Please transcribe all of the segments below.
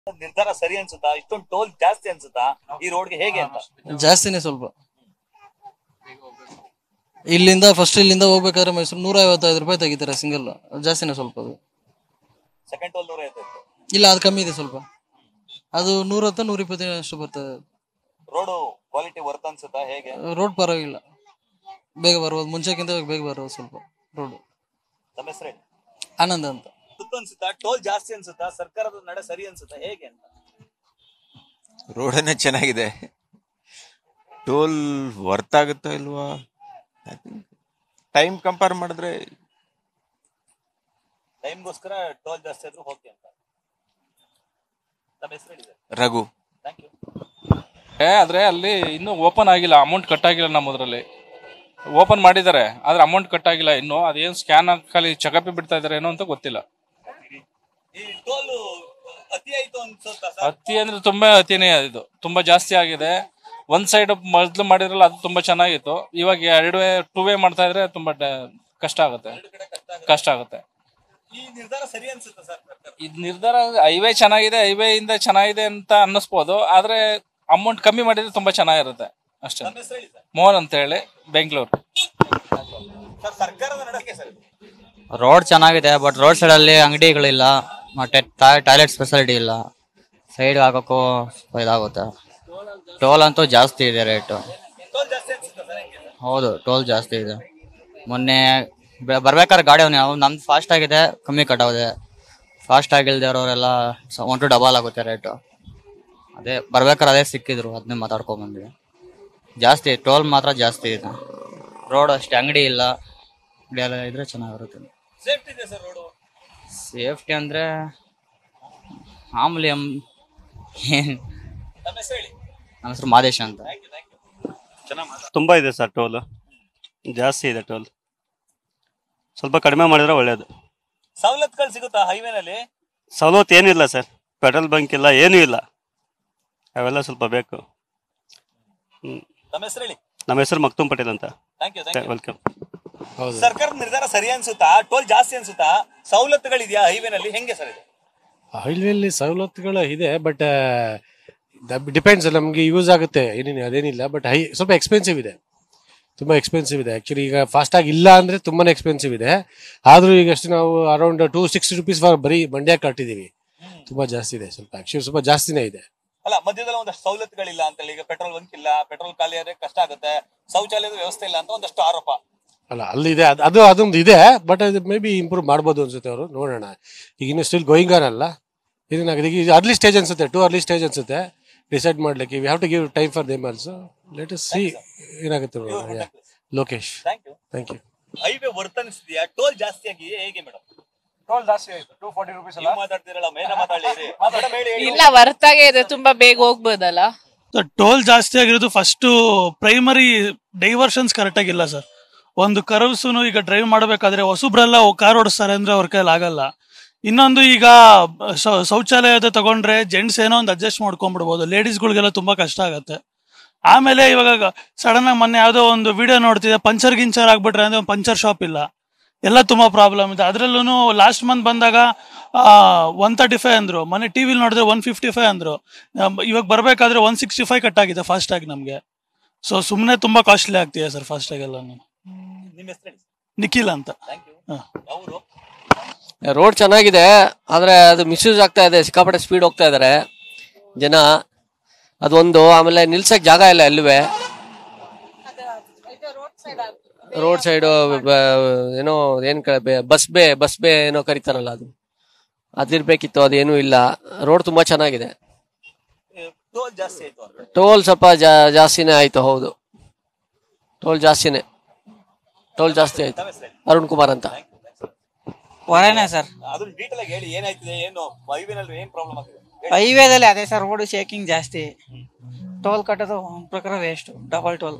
ನಿರ್ಧಾರ ಸರಿ ಅನ್ಸುತ್ತಾ ಇಷ್ಟೊಂದು ಟೋಲ್ ಜಾಸ್ತಿ ಅನ್ಸುತ್ತಾ ಈ ರೋಡ್ಗೆ ಹೇಗೆ ಅಂತ ಜಾಸ್ತಿನೇ ಸ್ವಲ್ಪ ಇಲ್ಲಿಂದ ಫಸ್ಟ್ ಇಲ್ಲಿಂದ ಹೋಗ್ಬೇಕಾದ್ರೆ ಮೈಸೂರು ನೂರ ಐವತ್ತೈದು ರೂಪಾಯಿ ತೆಗಿತಾರೆ ಸಿಂಗಲ್ ಜಾಸ್ತಿನೇ ಸ್ವಲ್ಪ ಅದು ಸೆಕೆಂಡ್ ಟೋಲ್ ನೂರ ಐವತ್ತೈದು ಇಲ್ಲ ಅದು ಕಮ್ಮಿ ಇದೆ ಸ್ವಲ್ಪ ಅದು ನೂರ ಹತ್ತು ನೂರ ಇಪ್ಪತ್ತೈದು ಅಷ್ಟು ಬರ್ತದೆ ರೋಡ್ ಕ್ವಾಲಿಟಿ ವರ್ತ್ ಅನ್ಸುತ್ತಾ ಹೇಗೆ ರೋಡ್ ಪರವಾಗಿಲ್ಲ ಬೇಗ ಬರ್ಬೋದು ಮುಂಚೆಕ್ಕಿಂತ ಬೇಗ ಬರ್ಬೋದು ಸ್ವಲ್ಪ ರೋಡ್ ತಮ್ಮ ಹೆಸರು ಹೇಳಿ ಆನಂದ್ ಅಂತ ಸುತ್ತ ಅನ್ಸುತ್ತಾ ಟೋಲ್ ಜಾಸ್ತಿ ಅನ್ಸುತ್ತಾ ಸರ್ಕಾರದ ನಡೆ ಸರಿ ಅನ್ಸುತ್ತಾ ಹೇಗೆ ಅಂತ ರೋಡನ್ನೇ ಚೆನ್ನಾಗಿದೆ ಟೋಲ್ ವರ್ತ್ ಆಗುತ್ತಾ ಇಲ್ವಾ ಟೈಮ್ ಕಂಪೇರ್ ಮಾಡಿದ್ರೆ ಟೈಮ್ಗೋಸ್ಕರ ಟೋಲ್ ಜಾಸ್ತಿ ಆದ್ರೂ ಹೋಗಿ ಅಂತ ತಮ್ಮ ಹೆಸರು ಹೇಳಿ ಸರ್ ರಘು ಥ್ಯಾಂಕ್ ಯು ಏ, ಆದ್ರೆ ಅಲ್ಲಿ ಇನ್ನೂ ಓಪನ್ ಆಗಿಲ್ಲ ಅಮೌಂಟ್ ಕಟ್ ಆಗಿಲ್ಲ ನಮ್ಮದ್ರಲ್ಲಿ ಓಪನ್ ಮಾಡಿದ್ದಾರೆ ಆದ್ರೆ ಅಮೌಂಟ್ ಕಟ್ ಆಗಿಲ್ಲ ಇನ್ನು ಅದೇನ್ ಸ್ಕ್ಯಾನ್ ಖಾಲಿ ಚಕಪಿ ಬಿಡ್ತಾ ಇದಾರೆ ಏನೋ ಅಂತ ಗೊತ್ತಿಲ್ಲ ಈ ಟೋಲ್ ಅತಿ ಆಯ್ತು ಅನ್ಸುತ್ತಾ ಸರ್ ಅತಿ ಅಂದ್ರೆ ತುಂಬಾ ಅತಿನೇ ಇದು ತುಂಬಾ ಜಾಸ್ತಿ ಆಗಿದೆ ಒಂದ್ ಸೈಡ್ ಮೊದ್ಲು ಮಾಡಿದ್ರಲ್ಲ ಅದು ತುಂಬಾ ಚೆನ್ನಾಗಿತ್ತು ಇವಾಗ ಎರಡು ವೇ ಟೂ ವೇ ಮಾಡ್ತಾ ಇದ್ರೆ ತುಂಬಾ ಡ- ಕಷ್ಟ ಆಗುತ್ತೆ ಕಷ್ಟ ಆಗುತ್ತೆ ಈ ನಿರ್ಧಾರ ಸರಿ ಅನ್ಸುತ್ತಾ ಸರ್ ಸರ್ಕಾರ ಇದ್ ನಿರ್ಧಾರ ಹೈವೇ ಚೆನ್ನಾಗಿದೆ ಹೈವೇ ಇಂದ ಚೆನ್ನಾಗಿದೆ ಅಂತ ಅನ್ನಿಸ್ಬೋದು ಆದ್ರೆ ಅಮೌಂಟ್ ಕಮ್ಮಿ ಮಾಡಿದ್ರೆ ತುಂಬಾ ಚೆನ್ನಾಗಿರುತ್ತೆ ಅಷ್ಟೇ ತಮ್ಮ ಹೆಸರು ಹೇಳಿ ಸರ್ ಮೋಹನ್ ಅಂತ ಹೇಳಿ ಬೆಂಗಳೂರು ಸರ್ ಸರ್ಕಾರದ ನಡಕ್ಕೆ ಸರ್ ಇದು. ರೋಡ್ ಚೆನ್ನಾಗಿದೆ ಬಟ್ ರೋಡ್ ಸೈಡ್ ಅಲ್ಲಿ ಅಂಗಡಿಗಳಿಲ್ಲ ಮತ್ತೆ ಟಾಯ್ಲೆಟ್ ಫೆಸಿಲಿಟಿ ಇಲ್ಲ ಸೈಡ್ ಹಾಕೋಕ್ಕೂ ಸ್ವಲ್ಪ ಇದಾಗುತ್ತೆ ಟೋಲ್ ಅಂತೂ ಜಾಸ್ತಿ ಇದೆ ರೇಟು ಟೋಲ್ ಜಾಸ್ತಿ ಅನ್ಸುತ್ತಾ ಸರ್ ಹೆಂಗೆ ಹೌದು ಟೋಲ್ ಜಾಸ್ತಿ ಇದೆ ಮೊನ್ನೆ ಬ- ಬರ್ಬೇಕಾದ್ರೆ ಗಾಡಿ ನಾವು ನಮ್ದು ಫಾಸ್ಟ್ ಆಗಿದೆ ಕಮ್ಮಿ ಕಟ್ಟೋದೆ ಫಾಸ್ಟ್ ಆಗಿಲ್ದೇ ಇರೋರೆಲ್ಲ ಒನ್ ಟು ಡಬಲ್ ಆಗುತ್ತೆ ರೇಟು ಅದೇ ಬರ್ಬೇಕಾದ್ರೆ ಅದೇ ಸಿಕ್ಕಿದ್ರು ಅದನ್ನೇ ಮಾತಾಡ್ಕೊಂಡ್ ಬಂದ್ವಿ ಜಾಸ್ತಿ ಟೋಲ್ ಮಾತ್ರ ಜಾಸ್ತಿ ಇದೆ ರೋಡ್ ಅಷ್ಟೇ ಅಂಗಡಿ ಇಲ್ಲ ಅಂಗಡಿ ಎಲ್ಲ ಇದ್ರೆ ಚೆನ್ನಾಗಿರುತ್ತೆ ಸೇಫ್ಟಿ ಇದೆ ಸರ್ ರೋಡು ಸೇಫ್ಟಿ ಅಂದ್ರೆ ಮಾಮೂಲಿ ಅಮ್ ಏನ್ ತಮ್ಮ ಹೆಸರು ಹೇಳಿ ನಮ್ಮ ಹೆಸರು ಮಾದೇಶ ಅಂತ ಥ್ಯಾಂಕ್ ಯು ಥ್ಯಾಂಕ್ ಯು ಚೆನ್ನಾಗಿ ಮಾತಾಡಿ ತುಂಬ ಇದೆ ಸರ್ ಟೋಲ್ ಜಾಸ್ತಿ ಇದೆ ಟೋಲ್ ಸ್ವಲ್ಪ ಕಡಿಮೆ ಮಾಡಿದ್ರೆ ಒಳ್ಳೇದು ಸವಲತ್ತುಗಳು ಸಿಗುತ್ತಾ ಹೈವೇನಲ್ಲಿ ಸವಲತ್ತು ಏನಿಲ್ಲ ಸರ್ ಪೆಟ್ರೋಲ್ ಬಂಕ್ ಇಲ್ಲ ಏನೂ ಇಲ್ಲ ಅವೆಲ್ಲ ಸ್ವಲ್ಪ ಬೇಕು ಹ್ಮ್. ತಮ್ಮ ಹೆಸರು ಹೇಳಿ ನಮ್ಮ ಹೆಸರು ಮಕ್ತುಮ್ ಪಟೇಲ್ ಅಂತ thank you thank you welcome ಸರ್ಕಾರದ ನಿರ್ಧಾರ ಸರಿ ಅನ್ಸುತ್ತಾ ಟೋಲ್ ಜಾಸ್ತಿ ಅನ್ಸುತ್ತಾ ಸವಲತ್ತುಗಳಿದೆಯಾ ಹೈವೇನಲ್ಲಿ ಹೆಂಗೆ ಸರ್ ಇದು ಹೈವೇಲಿ ಸವಲತ್ತುಗಳು ಇದೆ ಬಟ್ ಡಿಪೆಂಡ್ಸ್ ನಮಗೆ ಯೂಸ್ ಆಗುತ್ತೆ ಏನೇನು ಅದೇನಿಲ್ಲ ಬಟ್ ಹೈ ಸ್ವಲ್ಪ ಎಕ್ಸ್ಪೆನ್ಸಿವ್ ಇದೆ ತುಂಬ ಎಕ್ಸ್ಪೆನ್ಸಿವ್ ಇದೆ ಆ್ಯಕ್ಚುಲಿ ಈಗ ಫಾಸ್ಟಾಗಿ ಇಲ್ಲ ಅಂದರೆ ತುಂಬಾ ಎಕ್ಸ್ಪೆನ್ಸಿವ್ ಇದೆ ಆದರೂ ಈಗ ಅಷ್ಟು ನಾವು around two sixty rupees for ಬರೀ ಮಂಡ್ಯ ಕಟ್ಟಿದ್ದೀವಿ ತುಂಬ ಜಾಸ್ತಿ ಇದೆ ಸ್ವಲ್ಪ ಆ್ಯಕ್ಚುಲಿ ಸ್ವಲ್ಪ ಜಾಸ್ತಿನೇ ಇದೆ ಅಲ್ಲ ಮಧ್ಯದಲ್ಲಿ ಒಂದಷ್ಟು ಸವಲತ್ತುಗಳಿಲ್ಲ ಅಂತ ಹೇಳಿ ಈಗ ಪೆಟ್ರೋಲ್ ಬಂಕ್ ಇಲ್ಲ ಪೆಟ್ರೋಲ್ ಖಾಲಿ ಆದ್ರೆ ಕಷ್ಟ ಆಗುತ್ತೆ ಶೌಚಾಲಯದ ವ್ಯವಸ್ಥೆ ಇಲ್ಲ ಅಂತ ಒಂದಷ್ಟು ಆರೋಪ ಅಲ್ಲ ಅಲ್ಲಿದೆ ಅದು ಅದು ಅದೊಂದು ಇದೆ ಬಟ್ ಅದು ಮೇ ಬಿ ಇಂಪ್ರೂವ್ ಮಾಡ್ಬೋದು ಅನ್ಸುತ್ತೆ ಅವರು ನೋಡೋಣ ಈಗ ಇನ್ನು ಸ್ಟಿಲ್ ಗೋಯಿಂಗ್ ಆನ್ ಅಲ್ಲ ಇದನ್ನಾಗಿದೆ ಈಗ ಅರ್ಲಿ ಸ್ಟೇಜ್ ಅನ್ಸುತ್ತೆ ಟು ಅರ್ಲಿ ಸ್ಟೇಜ್ ಅನ್ಸುತ್ತೆ ಡಿಸೈಡ್ ಮಾಡ್ಲಿಕ್ಕೆ we have to give time for them also let us see ಏನಾಗುತ್ತೆ ನೋಡೋಣ Yeah. Lokesh thank you thank you highway ವರ್ತನಿಸ್ತಿದ್ಯಾ ಟೋಲ್ ಜಾಸ್ತಿ ಆಗಿ ಹೇಗೆ ಮೇಡಮ್ ಟೋಲ್ ಜಾಸ್ತಿ ಆಯ್ತು ಟೂ ಫಾರ್ಟಿ ರುಪೀಸ್ ನೀವು ಮಾತಾಡ್ತಿರಲ್ಲ ಮೇನ ಮಾತಾಡಿ ಮೇಡಮ್ ಹೇಳಿ ಹೇಳಿ. ಇಲ್ಲ ವರ್ತಾಗೆ ಇದೆ ತುಂಬಾ ಬೇಗ ಹೋಗ್ಬೋದಲ್ಲ ಟೋಲ್ ಜಾಸ್ತಿ ಆಗಿರೋದು ಫಸ್ಟ್ ಪ್ರೈಮರಿ ಡೈವರ್ಷನ್ಸ್ ಕರೆಕ್ಟ್ ಆಗಿಲ್ಲ ಸರ್ ಒಂದು ಕರ್ವ್ಸು ಈಗ ಡ್ರೈವ್ ಮಾಡಬೇಕಾದ್ರೆ ಹೊಸಬ್ರೆಲ್ಲ ಕಾರ್ ಓಡಿಸ್ತಾರೆ ಅಂದ್ರೆ ಅವ್ರ ಕೈಯಲ್ಲಿ ಆಗಲ್ಲ ಇನ್ನೊಂದು ಈಗ ಶೌ- ಶೌಚಾಲಯದ ತಗೊಂಡ್ರೆ ಜೆಂಟ್ಸ್ ಏನೋ ಒಂದು ಅಡ್ಜಸ್ಟ್ ಮಾಡ್ಕೊಂಡ್ಬಿಡ್ಬೋದು ಲೇಡೀಸ್ಗಳಿಗೆಲ್ಲ ತುಂಬಾ ಕಷ್ಟ ಆಗತ್ತೆ ಆಮೇಲೆ ಇವಾಗ ಸಡನ್ ಆಗಿ ಮೊನ್ನೆ ಯಾವುದೋ ಒಂದು ವಿಡಿಯೋ ನೋಡ್ತಿದ್ದೆ ಪಂಚರ್ ಗಿಂಚರ್ ಆಗ್ಬಿಟ್ರೆ ಅಂದ್ರೆ ಪಂಚರ್ ಶಾಪ್ ಇಲ್ಲ ಎಲ್ಲ ತುಂಬಾ ಪ್ರಾಬ್ಲಮ್ ಇದೆ ಅದರಲ್ಲೂ ಲಾಸ್ಟ್ ಮಂತ್ ಬಂದಾಗ ಒನ್ ತರ್ಟಿ ಫೈವ್ ಅಂದ್ರು ಮೊನ್ನೆ ಟಿವಿಲಿ ನೋಡಿದ್ರೆ ಒನ್ ಫಿಫ್ಟಿ ಫೈವ್ ಅಂದ್ರು ನಮ್- ಇವಾಗ ಬರ್ಬೇಕಾದ್ರೆ ಒನ್ ಸಿಕ್ಸ್ಟಿ ಫೈವ್ ಕಟ್ ಆಗಿದೆ ಫಾಸ್ಟ್ ಆಗಿ ನಮಗೆ ಸೊ ಸುಮ್ಮನೆ ತುಂಬಾ ಕಾಸ್ಟ್ಲಿ ಆಗ್ತಿದೆ ಸರ್ ಫಾಸ್ಟ್ ಆಗಿ ಎಲ್ಲ ನಿಮ್ಮ ಹೆಸರು ಹೇಳಿ ನಿಖಿಲ್ ಅಂತ ಥ್ಯಾಂಕ್ ಯು ಹಾ. ಅವರು ರೋಡ್ ಚೆನ್ನಾಗಿದೆ ಆದ್ರೆ ಅದು ಮಿಸ್ಯೂಸ್ ಆಗ್ತಾ ಇದೆ ಸಿಕ್ಕಾಪಟ್ಟೆ ಸ್ಪೀಡ್ ಹೋಗ್ತಾ ಇದಾರೆ ಜನ ಅದೊಂದು ಆಮೇಲೆ ನಿಲ್ಸಕ್ ಜಾಗ ಇಲ್ಲ ಎಲ್ಲುವೆ ರೋಡ್ ಸೈಡ್ ಏನೋ ಏನ್ ಬಸ್ ಬೇ ಬಸ್ ಬೇ ಏನೋ ಕರೀತಾರಲ್ಲ ಅದು ಅದಿರ್ಬೇಕಿತ್ತು ಅದೇನೂ ಇಲ್ಲ ರೋಡ್ ತುಂಬಾ ಚೆನ್ನಾಗಿದೆ ಟೋಲ್ ಜಾಸ್ತಿ ಆಯ್ತು ಅಂತ ಟೋಲ್ ಸ್ವಲ್ಪ ಜಾ- ಜಾಸ್ತಿನೇ ಆಯ್ತು ಹೌದು ಟೋಲ್ ಜಾಸ್ತಿನೇ ಟೋಲ್ ಜಾಸ್ತಿ ಆಯ್ತು ಅರುಣ್ ಕುಮಾರ್ ಅಂತ ಹೊರನೇ ಸರ್ ಅದನ್ನ ಡೀಟೇಲ್ ಆಗಿ ಹೇಳಿ ಏನಾಯ್ತಿದೆ ಏನು ಹೈವೇನಲ್ಲಿ ಏನ್ ಪ್ರಾಬ್ಲಮ್ ಆಗಿದೆ ಹೇಳಿ. ಹೈವೇದಲ್ಲಿ ಅದೇ ಸರ್ ರೋಡ್ ಶೇಕಿಂಗ್ ಜಾಸ್ತಿ ಟೋಲ್ ಕಟ್ಟೋದು ಒಂದ್ ಪ್ರಕಾರ ವೇಸ್ಟ್ ಡಬಲ್ ಟೋಲ್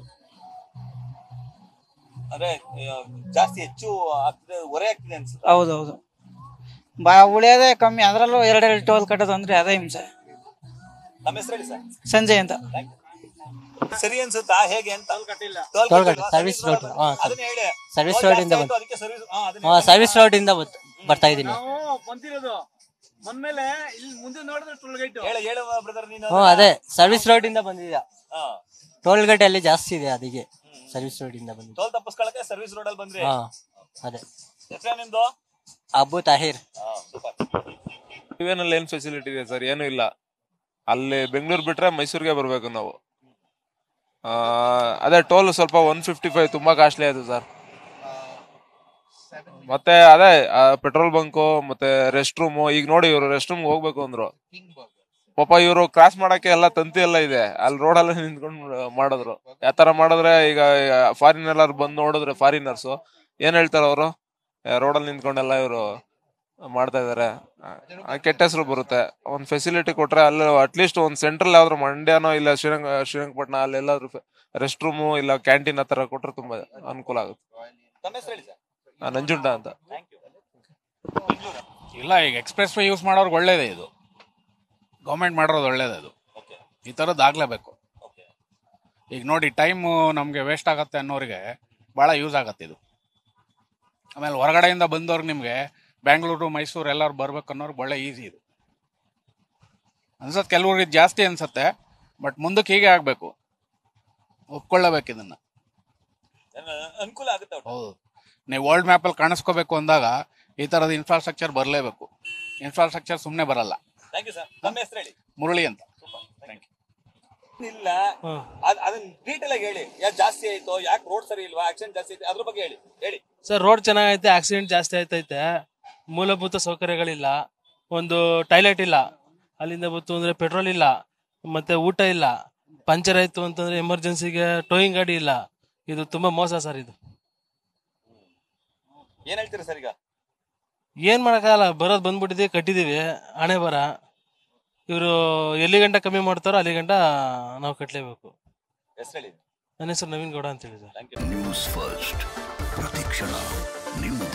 ಅಂದ್ರೆ ಆ, ಜಾಸ್ತಿ ಹೆಚ್ಚು ಆಗ್ತಿದೆ ಹೊರೆ ಆಗ್ತಿದೆ ಅನ್ಸುತ್ತೆ ಹೌದೌದು ಬಾ ಉಳಿಯೋದೇ ಕಮ್ಮಿ ಅದರಲ್ಲೂ ಎರಡೆರಡು ಟೋಲ್ ಕಟ್ಟೋದು ಅಂದ್ರೆ ಅದೇ ಹಿಂಸೆ ನಮ್ಮ ಹೆಸರು ಹೇಳಿ ಸರ್ ಸಂಜೆ ಅಂತ ಸರಿ ಅನ್ಸುತ್ತಾ ಹೇಗೆ ಅಂತ ಟೋಲ್ ಟೋಲ್ ಕಟ್ಟಿಲ್ವಾ? ಕಟ್ಟಿ, ಸರ್ವಿಸ್ ರೋಡ್. ಹಾ, ಸರ್. ಅದನ್ನ ಹೇಳಿ ಸರ್ವಿಸ್ ಟೋಲ್ ರೋಡ್ ಜಾಸ್ತಿ ಇಂದ ಆಯ್ತು, ಬಂತು. ಅದಕ್ಕೆ ಸರ್ವಿಸ್ ಹಾ ಅದನ್ನ ಹಾ ಹೇಳಿ. ಸರ್ವಿಸ್ ರೋಡ್ ಇಂದ ಬತ್- ಬರ್ತಾ ಇದ್ದೀನಿ ಬಂದಿರೋದು ಬಂದ್ಮೇಲೆ ಇಲ್ಲಿ ಮುಂದೆ ನೋಡಿದ್ರೆ ಟೋಲ್ ಗೇಟ್ ಹೇಳ ಹೇಳು ಬ್ರದರ್ ನೀನು ಹ್ಞೂ ಅದೇ ಸರ್ವಿಸ್ ರೋಡ್ ಇಂದ ಬಂದಿದ್ಯಾ ಹಾ ಟೋಲ್ ಗೇಟ್ ಅಲ್ಲಿ ಜಾಸ್ತಿ ಇದೆ ಅದಕ್ಕೆ ಸರ್ವಿಸ್ ರೋಡ್ ಇಂದ ಬಂದಿದ್ದೆ ಟೋಲ್ ತಪ್ಪಿಸ್ಕೊಳಕ್ಕೆ ಸರ್ವಿಸ್ ರೋಡ್ ಅಲ್ಲಿ ಬಂದ್ರಿ ಹಾ ಅದೇ ಹೆಸರು ನಿಮ್ದು ಅಬ್ಬು ತಾಹಿರ್ ಹಾ ಸೂಪರ್ ಇವೇನಲ್ಲಿ ಏನ್ ಫೆಸಿಲಿಟಿ ಇದೆ ಸರ್ ಏನೂ ಇಲ್ಲ ಅಲ್ಲಿ ಬೆಂಗಳೂರು ಬಿಟ್ರೆ ಮೈಸೂರಿಗೆ ಬರಬೇಕು ನಾವು ಆ, ಅದೇ ಟೋಲ್ ಸ್ವಲ್ಪ ಒನ್ ಫಿಫ್ಟಿ ಫೈವ್ ತುಂಬಾ ಕಾಸ್ಟ್ಲಿ ಆಯ್ತು ಸರ್ ಮತ್ತೆ ಅದೇ ಪೆಟ್ರೋಲ್ ಬಂಕು ಮತ್ತೆ ರೆಸ್ಟ್ ರೂಮ್ ಈಗ ನೋಡಿ ಇವರು ರೆಸ್ಟ್ ರೂಮ್ ಹೋಗ್ಬೇಕು ಅಂದ್ರು ಪಾಪ ಇವರು ಕ್ರಾಸ್ ಮಾಡಕ್ಕೆ ಎಲ್ಲ ತಂತಿ ಎಲ್ಲ ಇದೆ ಅಲ್ಲಿ ರೋಡಲ್ಲಿ ನಿಂತ್ಕೊಂಡು ಮಾಡಿದ್ರು ಯಾವ ತರ ಮಾಡಿದ್ರೆ ಈಗ ಫಾರಿನ್ ಎಲ್ಲಾರು ಬಂದು ನೋಡಿದ್ರೆ ಫಾರಿನರ್ಸ್ ಏನ್ ಹೇಳ್ತಾರೆ ಅವರು ರೋಡಲ್ಲಿ ನಿಂತ್ಕೊಂಡೆಲ್ಲ ಇವರು ಮಾಡ್ತಾ ಇದಾರೆ ಆ, ಕೆಟ್ಟ ಹೆಸರು ಬರುತ್ತೆ ಒಂದ್ ಫೆಸಿಲಿಟಿ ಕೊಟ್ರೆ ಅಲ್ಲಿ ಅಟ್ಲೀಸ್ಟ್ ಒಂದ್ ಸೆಂಟ್ರಲ್ ಯಾವ್ದಾದ್ರು ಮಂಡ್ಯನೋ ಇಲ್ಲ ಶ್ರೀರಂಗ ಶ್ರೀರಂಗಪಟ್ಟಣ ಅಲ್ಲಿ ಎಲ್ಲಾದ್ರೂ ರೆಸ್ಟ್ ರೂಮು ಇಲ್ಲ ಕ್ಯಾಂಟೀನ್ ಆ ತರ ಕೊಟ್ರೆ ತುಂಬಾ ಅನುಕೂಲ ಆಗುತ್ತೆ ತಮ್ಮ ಹೆಸರು ಹೇಳಿ ಸರ್ ಆ, ನಂಜುಂಡ ಅಂತ ಥ್ಯಾಂಕ್ ಯು ಇಲ್ಲ ಈಗ ಎಕ್ಸ್ಪ್ರೆಸ್ ವೇ ಯೂಸ್ ಮಾಡೋರ್ಗೆ ಒಳ್ಳೇದೇ ಇದು ಗೌರ್ಮೆಂಟ್ ಮಾಡಿರೋದು ಒಳ್ಳೇದೇ ಅದು ಈ ಥರದ್ದು ಆಗ್ಲೇಬೇಕು ಈಗ ನೋಡಿ ಟೈಮು ನಮಗೆ ವೇಸ್ಟ್ ಆಗತ್ತೆ ಅನ್ನೋರಿಗೆ ಭಾಳ ಯೂಸ್ ಆಗತ್ತೆ ಇದು ಆಮೇಲೆ ಹೊರಗಡೆಯಿಂದ ಬಂದವ್ರಿಗೆ ನಿಮಗೆ ಬ್ಯಾಂಗ್ಳೂರು ಮೈಸೂರು ಎಲ್ಲರೂ ಬರ್ಬೇಕು ಅನ್ನೋರ್ಗೆ ಒಳ್ಳೆ ಈಸಿ ಇದು ಅನ್ಸತ್ತೆ ಕೆಲವ್ರಿಗೆ ಇದು ಜಾಸ್ತಿ ಅನ್ಸತ್ತೆ ಬಟ್ ಮುಂದಕ್ಕೆ ಹೀಗೆ ಆಗಬೇಕು ಒಪ್ಕೊಳ್ಳಬೇಕು ಇದನ್ನ ಏನ್ ಅನುಕೂಲ ಆಗುತ್ತೆ ಒಟ್ಟು. ಹೌದು ನೀವು ವರ್ಲ್ಡ್ ಮ್ಯಾಪಲ್ಲಿ ಕಾಣಿಸ್ಕೋಬೇಕು ಅಂದಾಗ ಈ ಥರದ ಇನ್ಫ್ರಾಸ್ಟ್ರಕ್ಚರ್ ಬರಲೇಬೇಕು ಇನ್ಫ್ರಾಸ್ಟ್ರಕ್ಚರ್ ಸುಮ್ಮನೆ ಬರಲ್ಲ ಥ್ಯಾಂಕ್ ಯು ಸರ್ ತಮ್ಮ ಹೆಸರು ಹೇಳಿ ಮುರಳಿ ಅಂತ ಇಲ್ಲ ಅದ್- ಅದನ್ನ ಡೀಟೇಲ್ ಆಗಿ ಹೇಳಿ ಯಾಕೆ ಜಾಸ್ತಿ ಆಯ್ತು ಯಾಕೆ ರೋಡ್ ಸರಿ ಇಲ್ವಾ ಆಕ್ಸಿಡೆಂಟ್ ಜಾಸ್ತಿ ಐತೆ ಅದ್ರ ಬಗ್ಗೆ ಹೇಳಿ ಹೇಳಿ ಸರ್ ರೋಡ್ ಚೆನ್ನಾಗೈತೆ ಆಕ್ಸಿಡೆಂಟ್ ಜಾಸ್ತಿ ಆಯ್ತೈತೆ ಮೂಲಭೂತ ಸೌಕರ್ಯಗಳಿಲ್ಲ ಒಂದು ಟಾಯ್ಲೆಟ್ ಇಲ್ಲ ಅಲ್ಲಿಂದ ಬಂತು ಅಂದ್ರೆ ಪೆಟ್ರೋಲ್ ಇಲ್ಲ ಮತ್ತೆ ಊಟ ಇಲ್ಲ ಪಂಚರ್ ಆಯ್ತು ಅಂತಂದ್ರೆ ಎಮರ್ಜೆನ್ಸಿಗೆ ಟೋಯಿಂಗ್ ಗಾಡಿ ಇಲ್ಲ ಇದು ತುಂಬಾ ಮೋಸ ಸರ್ ಇದು ಏನ್ ಹೇಳ್ತೀರಾ ಸರ್ ಈಗ ಏನ್ ಮಾಡಕ್ಕಾಗಲ್ಲ ಬರೋದ್ ಬಂದ್ಬಿಟ್ಟಿದೀವಿ ಕಟ್ಟಿದೀವಿ ಹಣೆ ಬರ ಇವರು ಎಲ್ಲಿ ಗಂಟ ಕಮ್ಮಿ ಮಾಡ್ತಾರೋ ಅಲ್ಲಿ ಗಂಟ ನಾವು ಕಟ್ಟಲೇಬೇಕು ಹೆಸರು ಹೇಳಿ ನನ್ನ ಹೆಸರು ನವೀನ್ ಗೌಡ ಅಂತ ಹೇಳಿ sir thank you news first ಪ್ರತಿಕ್ಷಣ ನಿಮ್ಮ